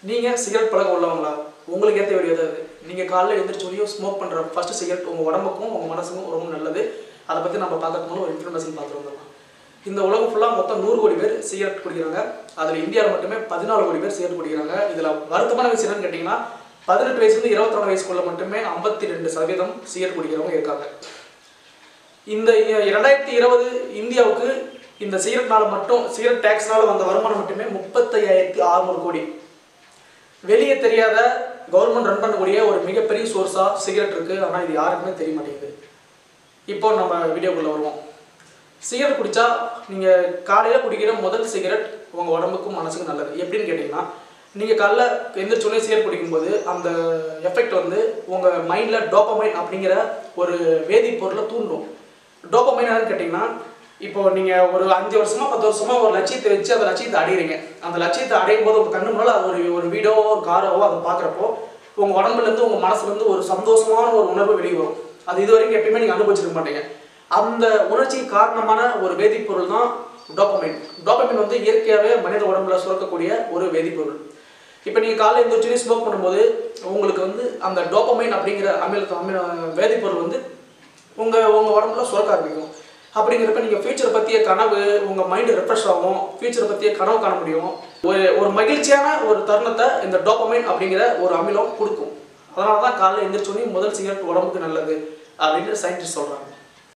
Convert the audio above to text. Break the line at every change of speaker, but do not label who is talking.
நீங்கள் சிகரெட் பழக்கம் உள்ளவங்களா உங்களுக்கு ஏற்ற வீடியோ தான் இது நீங்கள் காலைல எழுந்திரிச்சோடையும் ஸ்மோக் பண்ணுற ஃபர்ஸ்ட் சிகரெட் உங்கள் உடம்புக்கும் உங்கள் மனசுக்கும் ரொம்ப நல்லது அதை பற்றி நம்ம பார்க்கறதுக்கு முன்னாடி ஒரு இன்ஃபர்மேஷன் பார்த்துட்டு வந்துடலாம் இந்த உலகம் ஃபுல்லாக மொத்தம் நூறு கோடி பேர் சிகரெட் குடிக்கிறாங்க அதில் இந்தியாவில் மட்டுமே பதினாலு கோடி பேர் சிகரெட் குடிக்கிறாங்க இதில் வருத்தமான விஷயம் என்னன்னு கேட்டிங்கன்னா பதினெட்டு வயசுலேருந்து இருபத்தி வயசுக்குள்ள மட்டுமே ஐம்பத்தி ரெண்டு சதவீதம் சிகரெட் குடிக்கிறவங்க இருக்காங்க இந்த இ- இரண்டாயிரத்தி இருபது இந்தியாவுக்கு இந்த சிகரெட்னால மட்டும் சிகரெட் டேக்ஸ்னால வந்த வருமானம் மட்டுமே முப்பத்தையாயிரத்தி அறுநூறு கோடி வெளியே தெரியாத கவர்மெண்ட் ரன் பண்ணக்கூடிய ஒரு மிகப்பெரிய சோர்ஸாக சிகரெட் இருக்குது ஆனால் இது யாருக்குமே தெரிய மாட்டேங்குது இப்போ நம்ம வீடியோக்குள்ளே வருவோம் சிகரெட் குடித்தா நீங்கள் காலையில் குடிக்கிற முதல் சிகரெட் உங்கள் உடம்புக்கும் மனசுக்கும் நல்லது எப்படின்னு கேட்டிங்கன்னா நீங்கள் காலைல எந்திரிச்சோடனே சிகரெட் குடிக்கும்போது அந்த எஃபெக்ட் வந்து உங்கள் மைண்டில் டோப்பமைன் அப்படிங்கிற ஒரு வேதிப்பொருளை தூண்டும் டோப்பமைன் என்னன்னு கேட்டிங்கன்னா இப்போ நீங்கள் ஒரு அஞ்சு வருஷமா பத்து வருஷமா ஒரு லட்சியத்தை வச்சு அந்த லட்சியத்தை அடையிறீங்க அந்த லட்சியத்தை அடையும் போது உங்கள் கண்ணு முன்னால் அது ஒரு ஒரு வீடோ ஒரு காரோவோ அதை பார்க்குறப்போ உங்கள் உடம்புலேருந்து உங்கள் மனசுலேருந்து ஒரு சந்தோஷமான ஒரு உணர்வு வெளியே வரும் அது இது வரைக்கும் எப்பயுமே நீங்கள் அனுபவிச்சிருக்க மாட்டீங்க அந்த உணர்ச்சிக்கு காரணமான ஒரு வேதிப்பொருள் தான் டோப்பமைன் டோப்பமைன் வந்து இயற்கையாகவே மனித உடம்புல சுரக்கக்கூடிய ஒரு வேதிப்பொருள் இப்போ நீங்கள் காலையில் எழுந்திரிச்சு ஸ்மோக் பண்ணும்போது உங்களுக்கு வந்து அந்த டோப்பமைன் அப்படிங்கிற அமில அமில வேதிப்பொருள் வந்து உங்கள் உங்கள் உடம்புல சுரக்க ஆரம்பிக்கும் அப்படிங்கிறப்ப நீங்கள் ஃபியூச்சரை பற்றிய கனவு உங்கள் மைண்டு ரெஃப்ரெஷ் ஆகும் ஃபியூச்சரை பற்றிய கனவு காண முடியும் ஒரு ஒரு மகிழ்ச்சியான ஒரு தருணத்தை இந்த டோப்பமைன் அப்படிங்கிற ஒரு அமிலம் கொடுக்கும் அதனால தான் காலையில் எந்திரிச்சோடனே முதல் சிகரெட் உடம்புக்கு நல்லது அப்படின்னு சயின்டிஸ்ட் சொல்கிறாங்க